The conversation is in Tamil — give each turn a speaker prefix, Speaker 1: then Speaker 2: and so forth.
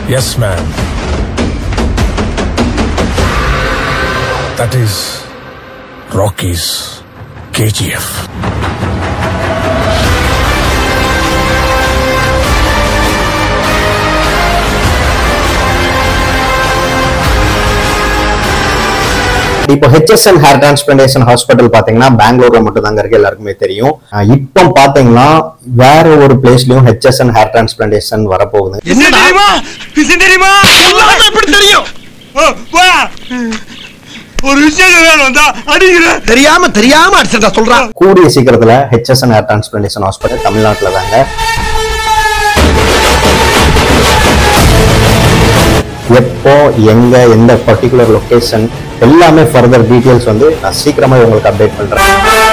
Speaker 1: Yes, man. That is Rocky's KGF.
Speaker 2: இப்போ ஹெச்எஸ்என் ஹேர் டிரான்ஸ்பிளான்டேஷன் ஹாஸ்பிட்டல் பாத்தீங்கன்னா பெங்களூர்ல மட்டும் தாங்க இருக்கு எல்லாருக்குமே தெரியும் அஹ் இப்போ பாத்தீங்கன்னா வேற ஒரு பிளேஸ்லயும் ஹெச்எஸ்என் ஹேர் டிரான்ஸ்பிளான்டேஷன் வரப்போகுது
Speaker 3: என்ன தெரியுமா விஷயம் தெரியுமா எல்லாமே எப்படி தெரியும் ஓ, வா. ஒரு விஷயம் வேணும் வந்தா அடிக்கிற தெரியாம தெரியாம அடிச்சிருந்தா சொல்றான்
Speaker 2: கூடிய சீக்கிரத்துல ஹெச்எஸ்என் ஹேர் டிரான்ஸ்பிளான்டேஷன் ஹாஸ்பிட்டல் தமிழ்நாட்டுல தாங்க எப்போ எங்க எந்த பர்டிகுலர் லொகேஷன் எல்லாமே ஃபர்தர் டீடைல்ஸ் வந்து நான் சீக்கிரமா உங்களுக்கு அப்டேட் பண்றேன்